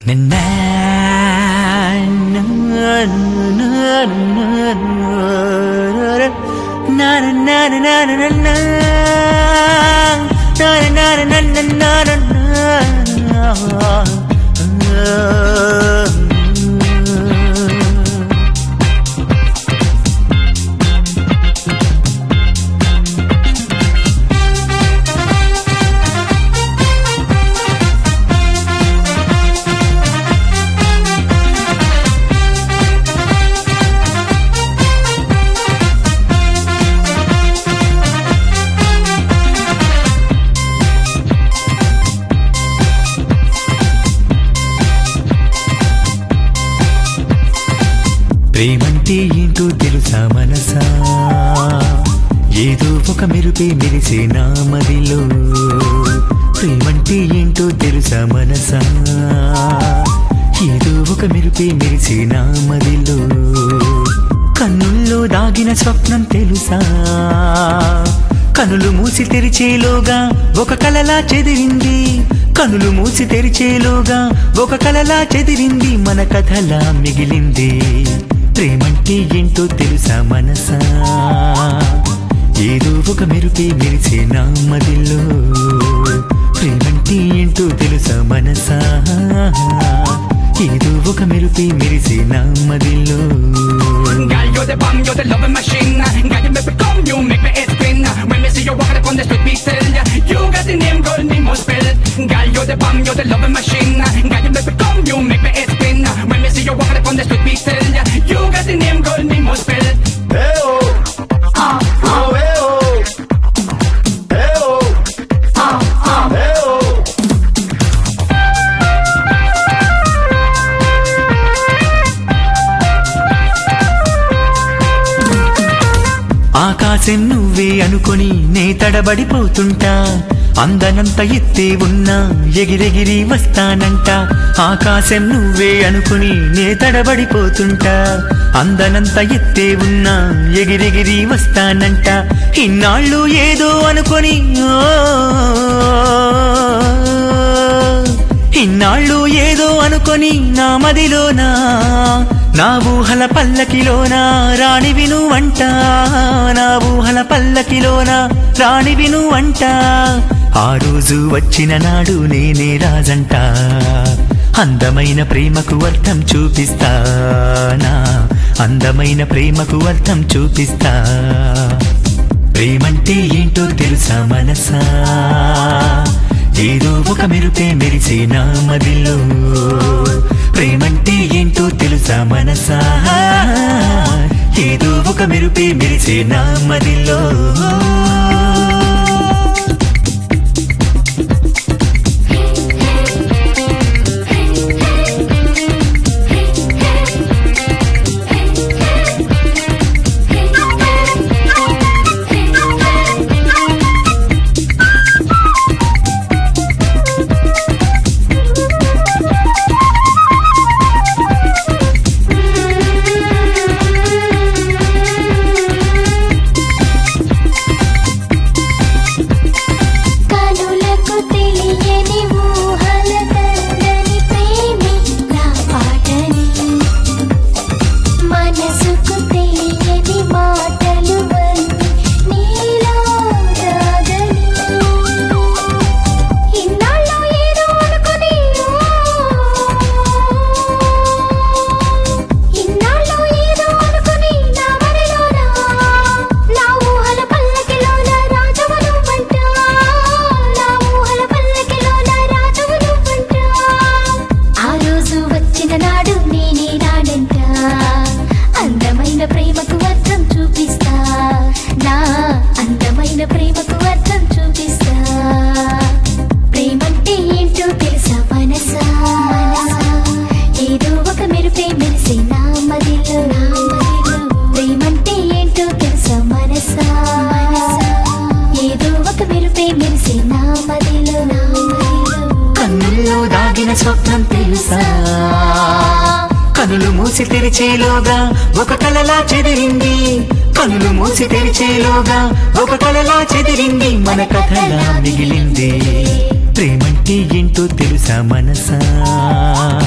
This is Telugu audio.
ప్రేమంటే ఏంటో తెలుసా మనసా ఏదో ఒక మెరుపే మెరిసే నా మదిలో ప్రేమంటే ఏంటో తెలుసా మనసా ఏదో ఒక మెరుపే మెరిసే నా మదిలో కన్నుల్లో దాగిన స్వప్నం తెలుసా కనులు మూసి తెరిచేలోగా ఒక కలలా చెదిరింది కనులు మూసి తెరిచేలోగా ఒక కలలా చెదిరింది మన కథలా మిగిలింది ప్రేమంటే ఏంటో తెలుసా మనసా ఏదో ఒక మెరుపే మెరిసే నా మదిలో ప్రేమంటే ఏంటో తెలుసా మనసా ఏదో ఒక మెరుపే మెరిసే నా మదిలో Girl, you're the bomb, you're the loving machine. Girl, you make me come, you make me head spin. When me see you walking up on the street, me tell ya, you got the name, girl, name must spell. Girl, you're the bomb, you're the loving machine. Girl, you make me come, you make me head spin. When me see you walking up on the street, me tell ya, you got the name, girl, name must spell. ఆకాశం నువ్వే అనుకొని నే తడబడిపోతుంటా అందనంత ఎత్తే ఉన్నా ఎగిరెగిరి వస్తానంట ఆకాశం నువ్వే అనుకుని నే తడబడిపోతుంటా అందనంత ఎత్తే ఉన్నా ఎగిరెగిరి వస్తానంట ఇన్నాళ్ళు ఏదో అనుకొని ఓ ఇన్నాళ్ళు ఏదో అనుకొని నా మదిలోనా నా ఊహల పల్లకిలోనా రాణి విను అంట నా ఊహల పల్లకిలోనా రాణి విను అంట ఆ రోజు వచ్చిన నాడు నేనే రాజంట అందమైన ప్రేమకు అర్థం చూపిస్తానా అందమైన ప్రేమకు అర్థం చూపిస్తా ప్రేమంటే ఏంటో తెలుసా మనసా ఏదో ఒక మెరుపే మెరిసే నా మదిలో ప్రేమంటే ఏంటో తెలుసా మనసా ఏదో ఒక మెరుపే మెరిసే నా మదిలో కనులకు తెలియని ఊహల తందని ప్రేమి నా పాటని మనసుకు తెలియని మాటలు వల్లి నీలో రాగని ఇన్నాళ్ళు ఏదో అనుకుని ఇన్నాళ్ళు ఏదో అనుకుని నా మనలోనా నా ఊహల పల్లకిలోన రాజవను వంట నా ఊహల పల్లకిలోన రాజవను వంట ఆ రోజు వచ్చిన నాడు నేనే రానంట అందమైన ప్రేమకు అర్థం చూపిస్తా నా అందమైన ప్రేమకు అర్థం చూపిస్తా ప్రేమంటే ఏంటో తెలుసా మనసా ఏదో ఒక మెరుపే మెరిసే నా మదిలో నా మదిలో ప్రేమంటే ఏంటో తెలుసా మనసా ఏదో ఒక మెరుపే మెరిసే నా మదిలో నా మదిలో కన్నుల్లో దాగిన స్వప్నం తెలుసా కనులు మూసి తెరిచేలోగా ఒక కలలా చెదిరింది కనులు మూసి తెరిచేలోగా ఒక కలలా చెదిరింది మన కథలా మిగిలింది ప్రేమంటే ఏంటో తెలుసా మనసా